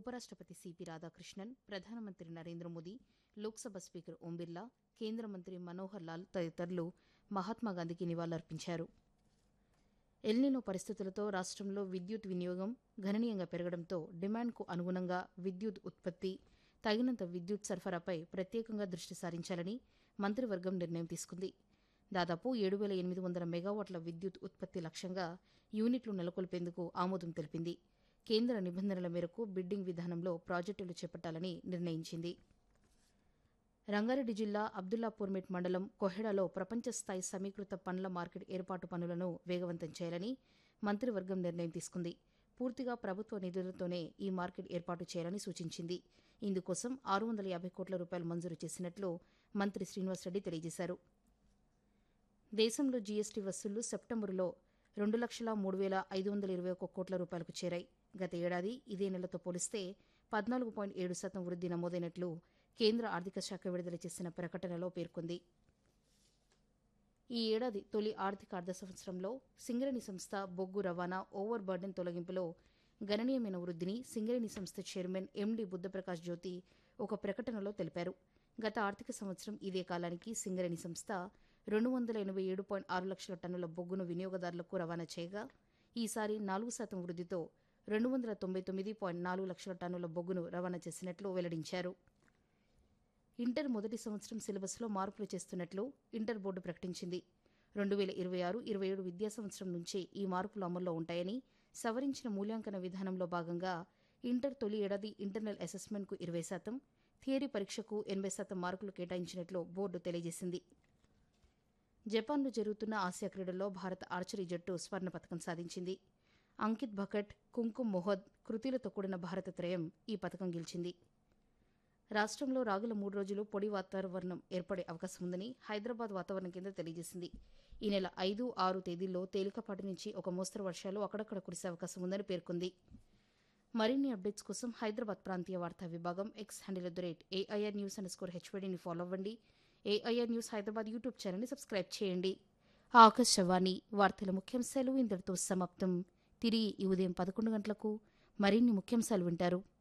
ఉపరాష్ట్రపతి సిపి రాధాకృష్ణన్ ప్రధానమంత్రి నరేంద్ర మోదీ లోక్సభ స్పీకర్ ఓం బిర్లా కేంద్ర మంత్రి మనోహర్ లాల్ తదితరులు మహాత్మాగాంధీకి నివాళులర్పించారు ఎల్నినో పరిస్థితులతో రాష్ట్రంలో విద్యుత్ వినియోగం గణనీయంగా పెరగడంతో డిమాండ్కు అనుగుణంగా విద్యుత్ ఉత్పత్తి తగినంత విద్యుత్ సరఫరాపై ప్రత్యేకంగా దృష్టి సారించాలని మంత్రివర్గం నిర్ణయం తీసుకుంది దాదాపు ఏడు వేల ఎనిమిది వందల మెగావాట్ల విద్యుత్ ఉత్పత్తి లక్ష్యంగా యూనిట్లు నెలకొల్పేందుకు ఆమోదం తెలిపింది కేంద్ర నిబంధనల మేరకు బిడ్డింగ్ విధానంలో ప్రాజెక్టులు చేపట్టాలని నిర్ణయించింది రంగారెడ్డి జిల్లా అబ్దుల్లాపూర్మెట్ మండలం కొహెడాలో ప్రపంచ స్థాయి సమీకృత పండ్ల మార్కెట్ ఏర్పాటు పనులను వేగవంతం చేయాలని మంత్రివర్గం నిర్ణయం తీసుకుంది పూర్తిగా ప్రభుత్వ నిధులతోనే ఈ మార్కెట్ ఏర్పాటు చేయాలని సూచించింది ఇందుకోసం ఆరు వందల యాభై కోట్ల రూపాయలు మంజూరు చేసినట్లు మంత్రి శ్రీనివాసరెడ్డి తెలియజేశారు దేశంలో జీఎస్టీ వసూళ్లు సెప్టెంబరులో రెండు లక్షల మూడు వేల ఐదు వందల ఇరవై ఒక్క కోట్ల రూపాయలకు చేరాయి గత ఏడాది ఇదే నెలతో పోలిస్తే పద్నాలుగు పాయింట్ ఏడు శాతం వృద్ధి నమోదైనట్లు కేంద్ర ఆర్థిక శాఖ విడుదల చేసిన ప్రకటనలో పేర్కొంది ఈ ఏడాది తొలి ఆర్థిక అర్ధ సంవత్సరంలో సింగరేణి సంస్థ బొగ్గు రవాణా ఓవర్ బర్డెన్ తొలగింపులో గణనీయమైన వృద్ధిని సింగరేణి సంస్థ చైర్మన్ ఎండి బుద్ధప్రకాష్ జ్యోతి ఒక ప్రకటనలో తెలిపారు గత ఆర్థిక సంవత్సరం ఇదే కాలానికి సింగరేణి సంస్థ రెండు వందల ఎనభై ఏడు పాయింట్ ఆరు లక్షల టన్నుల బొగ్గును వినియోగదారులకు రవాణా చేయగా ఈసారి నాలుగు శాతం వృద్ధితో రెండు వందల తొంభై తొమ్మిది పాయింట్ నాలుగు లక్షల టన్నుల బొగ్గును రవాణా చేసినట్లు వెల్లడించారు ఇంటర్ మొదటి సంవత్సరం సిలబస్లో మార్పులు చేస్తున్నట్లు ఇంటర్ బోర్డు ప్రకటించింది రెండు వేల ఇరవై ఆరు ఇరవై ఏడు విద్యా సంవత్సరం నుంచి ఈ మార్పులు అమల్లో ఉంటాయని సవరించిన మూల్యాంకన విధానంలో భాగంగా ఇంటర్ తొలి ఏడాది ఇంటర్నల్ అసెస్మెంట్కు ఇరవై శాతం థియరీ పరీక్షకు ఎనభై శాతం మార్కులు కేటాయించినట్లు బోర్డు తెలియజేసింది జపాన్లో జరుగుతున్న ఆసియా క్రీడల్లో భారత ఆర్చరీ జట్టు స్వర్ణ పథకం సాధించింది అంకిత్ భకట్ కుంకుమ్ మొహద్ కృతిలతో కూడిన భారత త్రయం ఈ పథకం గెలిచింది రాష్ట్రంలో రాగుల మూడు రోజులు పొడి వాతావరణం ఏర్పడే అవకాశం ఉందని హైదరాబాద్ వాతావరణ కేంద్రం తెలియజేసింది ఈ నెల ఐదు ఆరు తేదీల్లో తేలికపాటి నుంచి ఒక మోస్తరు వర్షాలు అక్కడక్కడ కురిసే అవకాశం ఉందని పేర్కొంది మరిన్ని అప్డేట్స్ కోసం హైదరాబాద్ ప్రాంతీయ వార్తా విభాగం X handle at the rate AIR news and score హెచ్వీడీని ఫాలో అవ్వండి ఏఐఆర్ న్యూస్ హైదరాబాద్ యూట్యూబ్ ఛానల్ని సబ్స్క్రైబ్ చేయండి ఆకాశవాణి వార్తల ముఖ్యాంశాలు ఇంతటితో సమాప్తం తిరిగి ఈ ఉదయం పదకొండు గంటలకు మరిన్ని ముఖ్యాంశాలు వింటారు